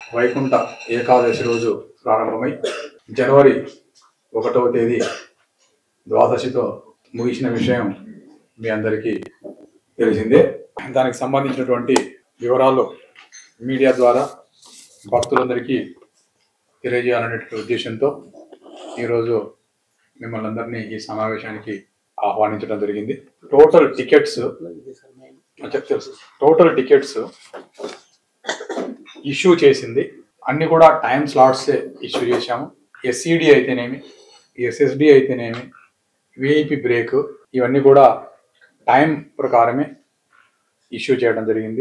వైకుంఠ ఏకాదశి రోజు ప్రారంభమై జనవరి ఒకటవ తేదీ ద్వాదశితో ముగిసిన విషయం మీ అందరికీ తెలిసిందే దానికి సంబంధించినటువంటి వివరాలు మీడియా ద్వారా భక్తులందరికీ తెలియజేయాలనేటువంటి ఉద్దేశంతో ఈరోజు మిమ్మల్ని అందరినీ ఈ సమావేశానికి ఆహ్వానించడం జరిగింది టోటల్ టికెట్స్ చెప్ తెలుసు టోటల్ టికెట్స్ ఇష్యూ చేసింది అన్ని కూడా టైం స్లాట్స్ ఇష్యూ చేశాము ఎస్ఈడి అయితేనేమి ఎస్ఎస్డి అయితేనేమి విఐపి బ్రేక్ ఇవన్నీ కూడా టైం ప్రకారమే ఇష్యూ చేయడం జరిగింది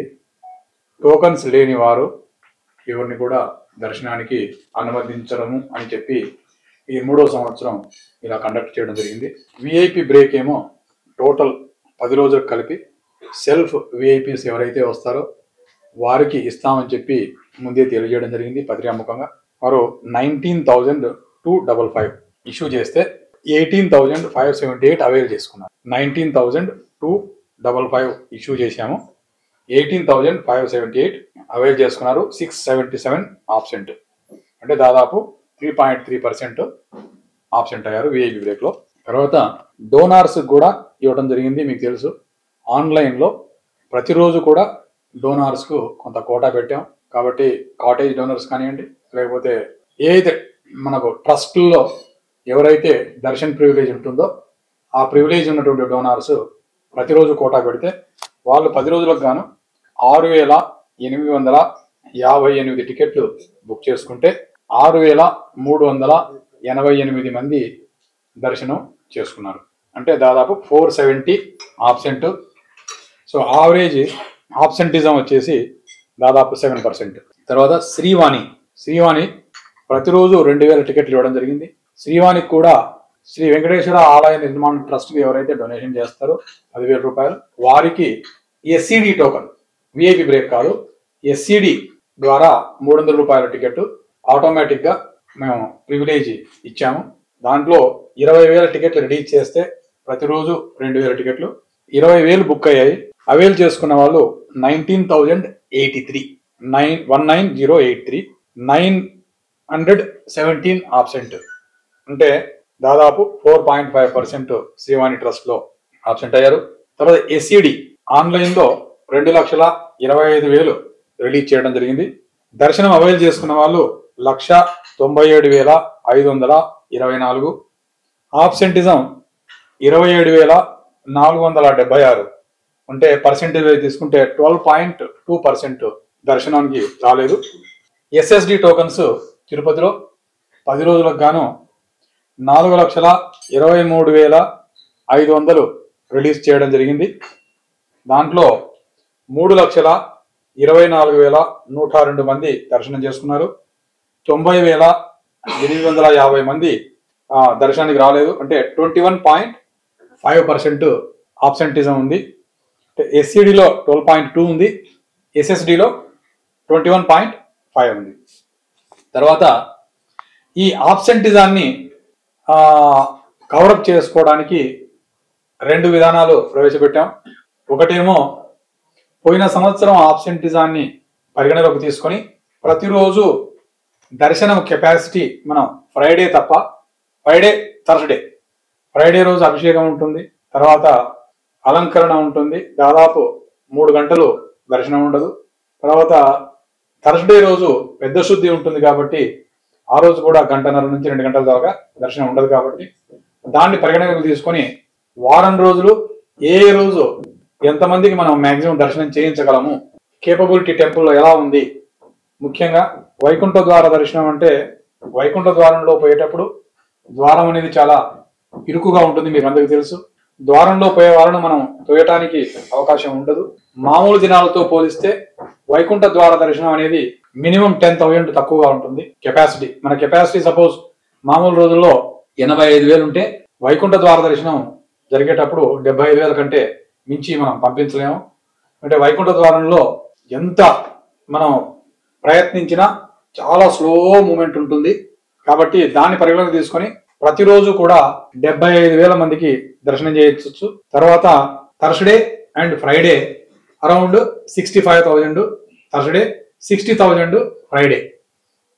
టోకన్స్ లేని వారు ఎవరిని కూడా దర్శనానికి అనుమతించడము అని చెప్పి ఈ మూడో సంవత్సరం ఇలా కండక్ట్ చేయడం జరిగింది విఐపి బ్రేక్ ఏమో టోటల్ పది రోజులకు కలిపి సెల్ఫ్ విఐపీస్ ఎవరైతే వస్తారో వారికి ఇస్తామని చెప్పి ముందే తెలియజేయడం జరిగింది పత్రికాముఖంగా వారు nineteen thousand two double five issue చేస్తే eighteen thousand five seventy eight avail చేసుకున్నారు nineteen thousand two double five issue చేశాము eighteen thousand five seventy eight avail చేసుకున్నారు సిక్స్ సెవెంటీ సెవెన్ ఆబ్సెంట్ అంటే దాదాపు three point three percent absent అయ్యారు VIP బ్రేక్లో తర్వాత donors కూడా ఇవ్వడం జరిగింది మీకు తెలుసు ఆన్లైన్లో ప్రతిరోజు కూడా డోనార్స్కు కొంత కోటా పెట్టాం కాబట్టి కాటేజ్ డోనర్స్ కానివ్వండి లేకపోతే ఏదైతే మనకు ట్రస్ట్లో ఎవరైతే దర్శన్ ప్రివిలేజ్ ఉంటుందో ఆ ప్రివిలేజ్ ఉన్నటువంటి డోనార్స్ ప్రతిరోజు కోటా పెడితే వాళ్ళు పది రోజులకు గాను ఆరు వేల ఎనిమిది వందల యాభై ఎనిమిది టికెట్లు బుక్ చేసుకుంటే ఆరు వేల మూడు వందల ఎనభై ఎనిమిది మంది దర్శనం చేసుకున్నారు అంటే దాదాపు four seventy absent so average absenteeism వచ్చేసి దాదాపు సెవెన్ పర్సెంట్ తర్వాత శ్రీవాణి శ్రీవాణి ప్రతిరోజు రెండు వేల టికెట్లు ఇవ్వడం జరిగింది శ్రీవాణికి కూడా శ్రీ వెంకటేశ్వర ఆలయ నిర్మాణ ట్రస్ట్కి ఎవరైతే డొనేషన్ చేస్తారో పదివేల రూపాయలు వారికి ఎస్సిడి టోకన్ విఐపి బ్రేక్ కాదు ఎస్సిడి ద్వారా మూడు వందల రూపాయల టికెట్ ఆటోమేటిక్గా మేము ప్రివిలేజ్ ఇచ్చాము దాంట్లో ఇరవై వేల టికెట్లు రిలీజ్ చేస్తే ప్రతిరోజు రెండు వేల టికెట్లు ఇరవై వేలు బుక్ అయ్యాయి అవైల్ చేసుకున్న వాళ్ళు nineteen thousand eighty three nine one nine zero eight three nine hundred seventeen absent అంటే దాదాపు four point five percent Srivani trust లో ఆబ్సెంట్ అయ్యారు తర్వాత ఎస్ఈడి ఆన్లైన్ లో రెండు లక్షల ఇరవై ఐదు వేలు రిలీజ్ చేయడం జరిగింది దర్శనం అవైల్ చేసుకున్న వాళ్ళు లక్ష తొంభై ఏడు వేల ఐదు వందల ఇరవై నాలుగు ఆబ్సెంటిజం ఇరవై ఏడు వేల నాలుగు వందల డెబ్బై ఆరు అంటే పర్సెంటేజ్ తీసుకుంటే ట్వెల్వ్ పాయింట్ టూ పర్సెంట్ దర్శనానికి రాలేదు ఎస్ఎస్డి టోకన్స్ తిరుపతిలో పది రోజులకు గాను నాలుగు లక్షల ఇరవై మూడు వేల ఐదు వందలు రిలీజ్ చేయడం జరిగింది దాంట్లో మూడు లక్షల ఇరవై నాలుగు వేల నూట రెండు మంది దర్శనం చేసుకున్నారు తొంభై వేల ఎనిమిది వందల యాభై మంది ఆ, దర్శనానికి రాలేదు అంటే twenty one point five percent absenteeism ఉంది ఎస్సిడిలో ట్వెల్వ్ పాయింట్ టూ ఉంది ఎస్ఎస్డిలో ట్వంటీ వన్ పాయింట్ ఫైవ్ ఉంది తర్వాత ఈ ఆబ్సెంటిజాన్ని కవరప్ చేసుకోవడానికి రెండు విధానాలు ప్రవేశపెట్టాం ఒకటేమో పోయిన సంవత్సరం ఆబ్సెంటిజాన్ని పరిగణలోకి తీసుకొని ప్రతిరోజు దర్శనం కెపాసిటీ మనం ఫ్రైడే తప్ప ఫ్రైడే థర్స్డే ఫ్రైడే రోజు అభిషేకం ఉంటుంది తర్వాత అలంకరణ ఉంటుంది దాదాపు మూడు గంటలు దర్శనం ఉండదు తర్వాత థర్స్డే రోజు పెద్ద శుద్ధి ఉంటుంది కాబట్టి ఆ రోజు కూడా గంటన్నర నుంచి రెండు గంటల దాకా దర్శనం ఉండదు కాబట్టి దాన్ని పరిగణనకు తీసుకొని వారం రోజులు ఏ ఏ రోజు ఎంతమందికి మనం మాక్సిమం దర్శనం చేయించగలము కేపబిలిటీ టెంపుల్లో ఎలా ఉంది ముఖ్యంగా వైకుంఠ ద్వార దర్శనం అంటే వైకుంఠ ద్వారంలో పోయేటప్పుడు ద్వారం అనేది చాలా ఇరుకుగా ఉంటుంది మీకు అందరికీ తెలుసు ద్వారంలో పోయే వాళ్ళను మనం తోయటానికి అవకాశం ఉండదు మామూలు దినాలతో పోలిస్తే వైకుంఠ ద్వార దర్శనం అనేది మినిమం టెన్ థౌజండ్ తక్కువగా ఉంటుంది కెపాసిటీ మన కెపాసిటీ సపోజ్ మామూలు రోజుల్లో ఎనభై ఐదు వేలు ఉంటే వైకుంఠ ద్వార దర్శనం జరిగేటప్పుడు డెబ్బై ఐదు వేల కంటే మించి మనం పంపించలేము అంటే వైకుంఠ ద్వారంలో ఎంత మనం ప్రయత్నించినా చాలా స్లో మూమెంట్ ఉంటుంది కాబట్టి దాన్ని పరిగణలోకి తీసుకొని ప్రతిరోజు కూడా డెబ్బై ఐదు వేల మందికి దర్శనం చేయొచ్చు తర్వాత Thursday and Friday around sixty five thousand Thursday sixty thousand Friday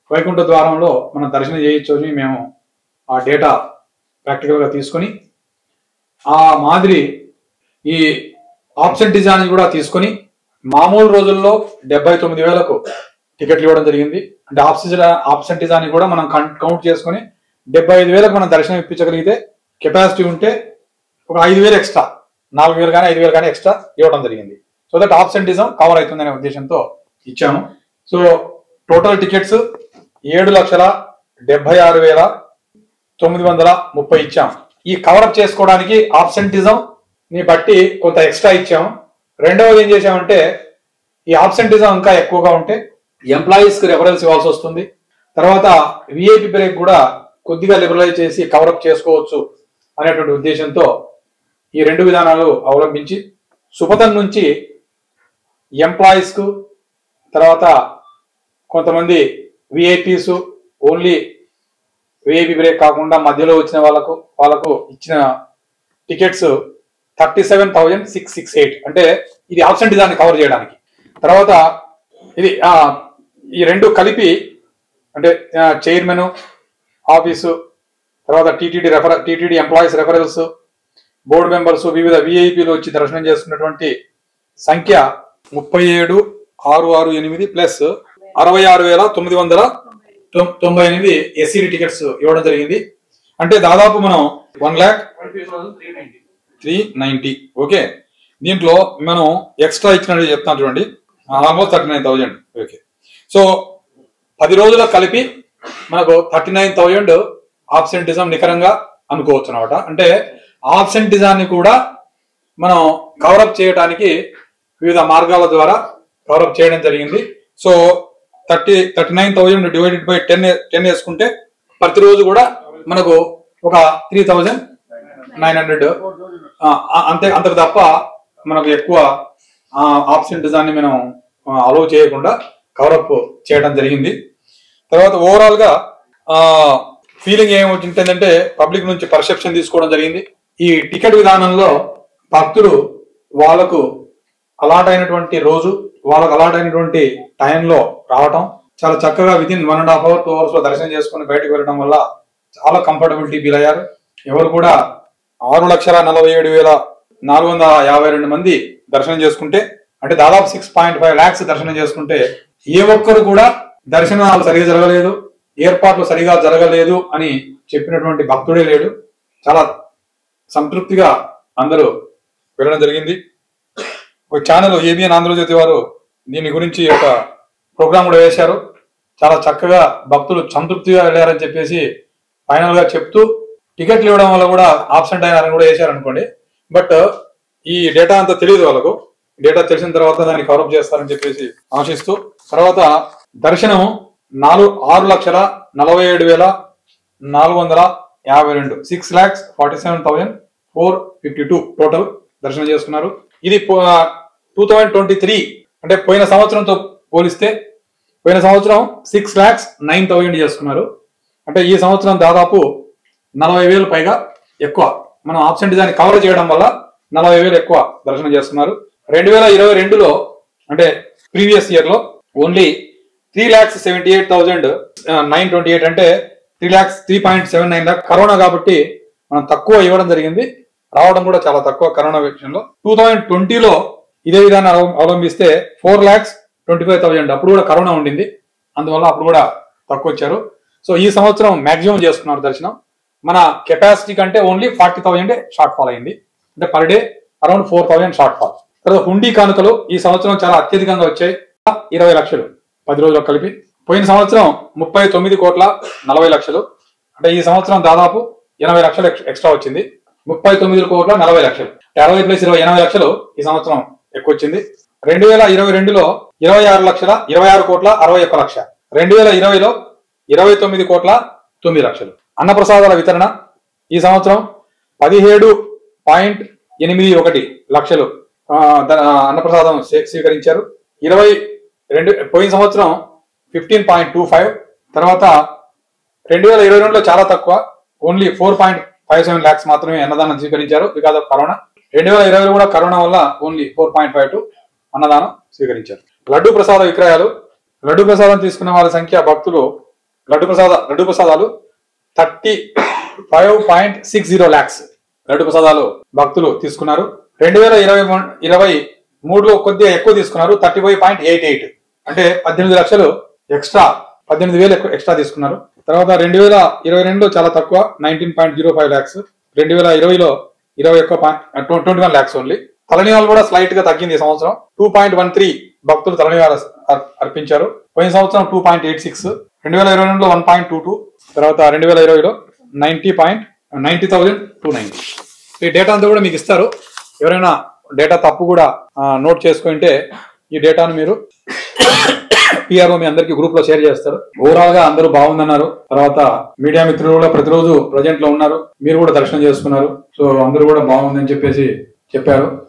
Vaikuntha ద్వారంలో మనం దర్శనం చేయొచ్చు అని మేము ఆ డేటా ప్రాక్టికల్గా తీసుకొని ఆ మాదిరి ఈ ఆప్సెంటిజాన్ని కూడా తీసుకొని మామూలు రోజుల్లో డెబ్బై తొమ్మిది వేలకు టికెట్లు ఇవ్వడం జరిగింది అంటే ఆప్సిజన్ ఆబ్సెంటిజాన్ని కూడా మనం కౌంట్ కౌంట్ చేసుకొని డెబ్బై ఐదు వేలకు మనం దర్శనం ఇప్పించగలిగితే కెపాసిటీ ఉంటే ఒక ఐదు వేలు ఎక్స్ట్రా నాలుగు వేలు కానీ ఐదు వేలు కానీ ఎక్స్ట్రా ఇవ్వడం జరిగింది సో దట్ ఆబ్సెంటిజం కవర్ అవుతుందనే ఉద్దేశంతో ఇచ్చాము సో టోటల్ టికెట్స్ ఏడు లక్షల డెబ్బై ఆరు వేల తొమ్మిది వందల ముప్పై ఇచ్చాం ఈ కవరప్ చేసుకోవడానికి ఆబ్సెంటిజం ని బట్టి కొంత ఎక్స్ట్రా ఇచ్చాము రెండవది ఏం చేసామంటే ఈ ఆబ్సెంటిజం ఇంకా ఎక్కువగా ఉంటే ఎంప్లాయీస్ కి రెఫరెన్స్ ఇవ్వాల్సి వస్తుంది తర్వాత విఐపి బ్రేక్ కూడా కొద్దిగా లిబరలైజ్ చేసి కవరప్ చేసుకోవచ్చు అనేటువంటి ఉద్దేశంతో ఈ రెండు విధానాలు అవలంబించి సుపథం నుంచి ఎంప్లాయీస్ కు తర్వాత కొంతమంది విఐపీస్ ఓన్లీ విఐపి బ్రేక్ కాకుండా మధ్యలో వచ్చిన వాళ్ళకు వాళ్ళకు ఇచ్చిన tickets thirty seven thousand six six eight అంటే ఇది ఆబ్సెంట్ దాన్ని కవర్ చేయడానికి తర్వాత ఇది ఆ, ఈ రెండు కలిపి అంటే చైర్మన్ ఆఫీసు తర్వాత TTD refer TTD employees referrals board members వివిధ విఐపీలు వచ్చి దర్శనం చేసుకున్నటువంటి సంఖ్య ముప్పై ఏడు ఆరు ఆరు ఎనిమిది ప్లస్ అరవై ఆరు వేల తొమ్మిది వందల తొం- తొంభై ఎనిమిది ఎస్సీడీ టికెట్స్ ఇవ్వడం జరిగింది అంటే దాదాపు మనం one lakh three ninety okay దీంట్లో మనం ఎక్స్ట్రా ఇచ్చినట్టు చెప్తాను చూడండి almost thirty nine thousand okay so పది రోజుల కలిపి మనకు థర్టీ నైన్ థౌజండ్ ఆబ్సెంటిజం నికరంగా అనుకోవచ్చు అనమాట అంటే ఆబ్సెంటిజాన్ని కూడా మనం కవరప్ చేయడానికి వివిధ మార్గాల ద్వారా కవరప్ చేయడం జరిగింది so thirty thirty nine thousand divided by ten ten వేసుకుంటే ప్రతిరోజు కూడా మనకు ఒక త్రీ థౌజండ్ నైన్ హండ్రెడ్ అంతే అంతకు తప్ప మనకు ఎక్కువ ఆప్షన్టిజాన్ని మనం అలౌ చేయకుండా కవరప్ చేయడం జరిగింది తర్వాత ఓవరాల్ గా ఫీలింగ్ ఏమిటంటే పబ్లిక్ నుంచి పర్సెప్షన్ తీసుకోవడం జరిగింది ఈ టికెట్ విధానంలో భక్తులు వాళ్ళకు అలాట్ అయినటువంటి రోజు వాళ్ళకు అలాట్ అయినటువంటి టైంలో రావటం చాలా చక్కగా within one and half hour two hours లో దర్శనం చేసుకుని బయటకు వెళ్ళడం వల్ల చాలా కంఫర్టబిలిటీ ఫీల్ అయ్యారు ఎవరు కూడా ఆరు లక్షల నలభై ఏడు వేల నాలుగు వందల యాభై రెండు మంది దర్శనం చేసుకుంటే అంటే దాదాపు సిక్స్ పాయింట్ ఫైవ్ ల్యాక్స్ దర్శనం చేసుకుంటే ఏ ఒక్కరు కూడా దర్శనాలు సరిగా జరగలేదు ఏర్పాట్లు సరిగా జరగలేదు అని చెప్పినటువంటి భక్తుడే లేడు చాలా సంతృప్తిగా అందరూ వెళ్ళడం జరిగింది ఒక ఛానల్ ఏబిఎన్ ఆంధ్రజ్యోతి వారు దీని గురించి ఒక ప్రోగ్రామ్ కూడా వేశారు చాలా చక్కగా భక్తులు సంతృప్తిగా వెళ్ళారని చెప్పేసి ఫైనల్ గా చెప్తూ టికెట్లు ఇవ్వడం వల్ల కూడా ఆబ్సెంట్ అయినారని కూడా వేశారు అనుకోండి బట్ ఈ డేటా అంతా తెలియదు వాళ్ళకు డేటా తెలిసిన తర్వాత దాన్ని కవరప్ చేస్తారని చెప్పేసి ఆశిస్తూ తర్వాత దర్శనం నాలుగు ఆరు లక్షల నలభై ఏడు వేల నాలుగు వందల యాభై రెండు six lakhs forty seven thousand four fifty two total దర్శనం చేసుకున్నారు ఇది టూ థౌజండ్ ట్వంటీ త్రీ అంటే పోయిన సంవత్సరంతో పోలిస్తే పోయిన సంవత్సరం సిక్స్ ల్యాక్స్ నైన్ థౌజండ్ చేసుకున్నారు అంటే ఈ సంవత్సరం దాదాపు నలభై వేలు పైగా ఎక్కువ మనం ఆబ్సెంట్ దాన్ని కవర్ చేయడం వల్ల నలభై వేలు ఎక్కువ దర్శనం చేస్తున్నారు రెండు వేల ఇరవై రెండులో అంటే ప్రీవియస్ ఇయర్ లో only three lakhs seventy eight thousand nine twenty eight అంటే three lakhs three point seven nine lakh corona కాబట్టి మనం తక్కువ ఇవ్వడం జరిగింది రావడం కూడా చాలా తక్కువ కరోనా విషయంలో టూ థౌజండ్ ట్వంటీలో ఇదే విధానం అవ- అవలంబిస్తే four lakhs twenty five thousand అప్పుడు కూడా కరోనా ఉండింది అందువల్ల అప్పుడు కూడా తక్కువ వచ్చారు సో ఈ సంవత్సరం మాక్సిమం చేసుకున్నారు దర్శనం మన కెపాసిటీ కంటే only forty thousand shortfall అయింది అంటే per day around four thousand shortfall తర్వాత హుండీ కానుకలు ఈ సంవత్సరం చాలా అత్యధికంగా వచ్చాయి ఇరవై లక్షలు పది రోజులకు కలిపి పోయిన సంవత్సరం ముప్పై తొమ్మిది కోట్ల నలభై లక్షలు అంటే ఈ సంవత్సరం దాదాపు ఎనభై లక్షలు ఎక్స్- ఎక్స్ట్రా వచ్చింది ముప్పై తొమ్మిది కోట్ల నలభై లక్షలు అంటే అరవై ప్లస్ ఇరవై ఎనభై లక్షలు ఈ సంవత్సరం ఎక్కువ వచ్చింది రెండు వేల ఇరవై రెండులో ఇరవై ఆరు లక్షల ఇరవై ఆరు కోట్ల అరవై ఒక్క లక్ష రెండు వేల ఇరవైలో ఇరవై తొమ్మిది కోట్ల తొమ్మిది లక్షలు అన్నప్రసాదాల వితరణ ఈ సంవత్సరం పదిహేడు పాయింట్ ఎనిమిది ఒకటి లక్షలు ఆ, ద- ఆ, అన్నప్రసాదం స్వీ- స్వీకరించారు ఇరవై రెండు పోయిన సంవత్సరం ఫిఫ్టీన్ పాయింట్ టూ ఫైవ్ తర్వాత రెండు వేల ఇరవై రెండులో చాలా తక్కువ only four point five seven lakhs మాత్రమే అన్నదానం స్వీకరించారు బికాస్ ఆఫ్ కరోనా రెండు వేల ఇరవై కూడా కరోనా వల్ల only four point five two అన్నదానం స్వీకరించారు లడ్డు ప్రసాద విక్రయాలు లడ్డు ప్రసాదం తీసుకున్న వాళ్ళ సంఖ్య భక్తులు లడ్డు ప్రసాద లడ్డు ప్రసాదాలు thirty five point six zero lakhs laddu ప్రసాదాలు భక్తులు తీసుకున్నారు రెండు వేల ఇరవై మూడు- ఇరవై మూడులో కొద్దిగా ఎక్కువ తీసుకున్నారు thirty five point eight eight అంటే పద్దెనిమిది లక్షలు ఎక్స్ట్రా పద్దెనిమిది వేలు ఎక్కువ ఎక్స్ట్రా తీసుకున్నారు తర్వాత రెండు వేల ఇరవై రెండులో చాలా తక్కువ nineteen point zero five lakhs రెండు వేల ఇరవైలో ఇరవై ఒక్క ట్వంటీ వన్ ల్యాక్స్ ఓన్లీ తలనీలాలు కూడా స్లైట్ గా తగ్గింది ఈ సంవత్సరం టూ పాయింట్ వన్ త్రీ భక్తులు తలనీలాలు అర్- అర్పించారు పోయిన సంవత్సరం టూ పాయింట్ ఎయిట్ సిక్స్ రెండు వేల ఇరవై రెండులో వన్ పాయింట్ టూ టూ తర్వాత రెండు వేల ఇరవైలో ninety point ninety thousand two ninety ఈ డేటా అంతా కూడా మీకు ఇస్తారు ఎవరైనా డేటా తప్పు కూడా ఆ, నోట్ చేసుకుంటే ఈ డేటాను మీరు పిఆర్ఓ మీ అందరికి గ్రూప్ లో షేర్ చేస్తారు ఓవరాల్ గా అందరూ బాగుందన్నారు తర్వాత మీడియా మిత్రులు కూడా ప్రతిరోజు ప్రజెంట్ లో ఉన్నారు మీరు కూడా దర్శనం చేసుకున్నారు సో అందరూ కూడా బాగుందని చెప్పేసి చెప్పారు